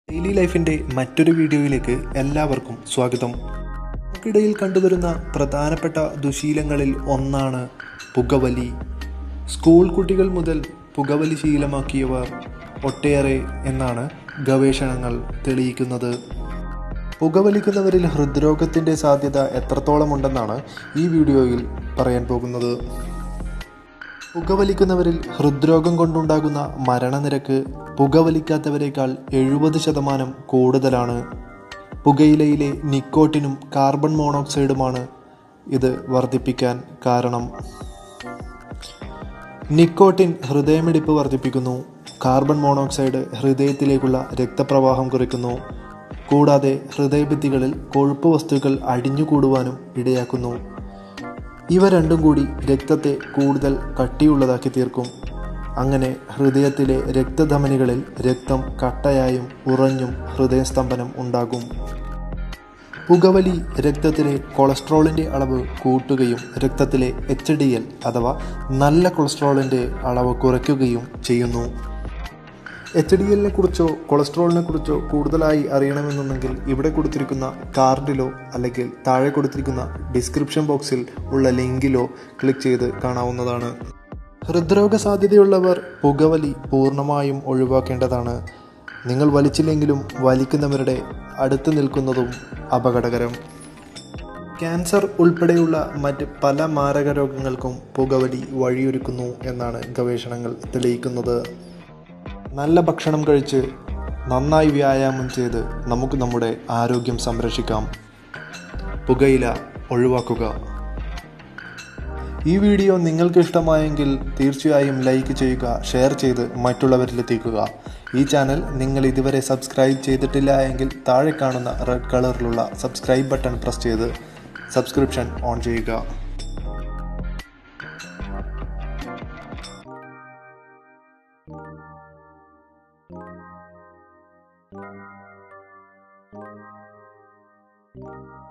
Daily ലൈഫിൻ്റെ മറ്റൊരു വീഡിയോയിലേക്ക് എല്ലാവർക്കും സ്വാഗതം നമുക്കിടയിൽ കണ്ടുവരുന്ന പ്രധാനപ്പെട്ട ദുശീലങ്ങളിൽ ഒന്നാണ് പുകവലി സ്കൂൾ കുട്ടികൾ മുതൽ പുകവലി ശീലമാക്കിയവർ ഒട്ടേറെ എന്നാണ് ഗവേഷണങ്ങൾ തെളിയിക്കുന്നത് പുകവലിക്കുന്നവരിൽ ഹൃദ്രോഗത്തിൻ്റെ സാധ്യത എത്രത്തോളം ഉണ്ടെന്നാണ് ഈ വീഡിയോയിൽ പറയാൻ പോകുന്നത് പുകവലിക്കുന്നവരിൽ ഹൃദ്രോഗം കൊണ്ടുണ്ടാകുന്ന മരണനിരക്ക് പുകവലിക്കാത്തവരെക്കാൾ എഴുപത് ശതമാനം കൂടുതലാണ് പുകയിലയിലെ നിക്കോട്ടിനും കാർബൺ മോണോക്സൈഡുമാണ് ഇത് വർദ്ധിപ്പിക്കാൻ കാരണം നിക്കോട്ടിൻ ഹൃദയമിടിപ്പ് വർദ്ധിപ്പിക്കുന്നു കാർബൺ മോണോക്സൈഡ് ഹൃദയത്തിലേക്കുള്ള രക്തപ്രവാഹം കുറയ്ക്കുന്നു കൂടാതെ ഹൃദയഭിത്തികളിൽ കൊഴുപ്പ് വസ്തുക്കൾ അടിഞ്ഞുകൂടുവാനും ഇടയാക്കുന്നു ഇവ രണ്ടും കൂടി രക്തത്തെ കൂടുതൽ കട്ടിയുള്ളതാക്കി തീർക്കും അങ്ങനെ ഹൃദയത്തിലെ രക്തധമനികളിൽ രക്തം കട്ടയായും ഉറഞ്ഞും ഹൃദയസ്തംഭനം ഉണ്ടാകും പുകവലി രക്തത്തിലെ കൊളസ്ട്രോളിൻ്റെ അളവ് കൂട്ടുകയും രക്തത്തിലെ എച്ച് ഡി എൽ അഥവാ നല്ല കൊളസ്ട്രോളിൻ്റെ അളവ് കുറയ്ക്കുകയും ചെയ്യുന്നു എച്ച് ഡി എല്ലിനെ കുറിച്ചോ കൊളസ്ട്രോളിനെ കുറിച്ചോ കൂടുതലായി അറിയണമെന്നുണ്ടെങ്കിൽ ഇവിടെ കൊടുത്തിരിക്കുന്ന കാർഡിലോ അല്ലെങ്കിൽ താഴെ കൊടുത്തിരിക്കുന്ന ഡിസ്ക്രിപ്ഷൻ ബോക്സിൽ ഉള്ള ലിങ്കിലോ ക്ലിക്ക് ചെയ്ത് കാണാവുന്നതാണ് ഹൃദ്രോഗ സാധ്യതയുള്ളവർ പുകവലി പൂർണ്ണമായും ഒഴിവാക്കേണ്ടതാണ് നിങ്ങൾ വലിച്ചില്ലെങ്കിലും വലിക്കുന്നവരുടെ അടുത്ത് നിൽക്കുന്നതും അപകടകരം ക്യാൻസർ ഉൾപ്പെടെയുള്ള മറ്റ് പല മാരക രോഗങ്ങൾക്കും പുകവലി വഴിയൊരുക്കുന്നു എന്നാണ് ഗവേഷണങ്ങൾ തെളിയിക്കുന്നത് നല്ല ഭക്ഷണം കഴിച്ച് നന്നായി വ്യായാമം ചെയ്ത് നമുക്ക് നമ്മുടെ ആരോഗ്യം സംരക്ഷിക്കാം പുകയില ഒഴിവാക്കുക ഈ വീഡിയോ നിങ്ങൾക്ക് ഇഷ്ടമായെങ്കിൽ തീർച്ചയായും ലൈക്ക് ചെയ്യുക ഷെയർ ചെയ്ത് മറ്റുള്ളവരിലെത്തിക്കുക ഈ ചാനൽ നിങ്ങൾ ഇതുവരെ സബ്സ്ക്രൈബ് ചെയ്തിട്ടില്ല എങ്കിൽ താഴെ കാണുന്ന റെഡ് കളറിലുള്ള സബ്സ്ക്രൈബ് ബട്ടൺ പ്രസ് ചെയ്ത് സബ്സ്ക്രിപ്ഷൻ ഓൺ ചെയ്യുക Thank you.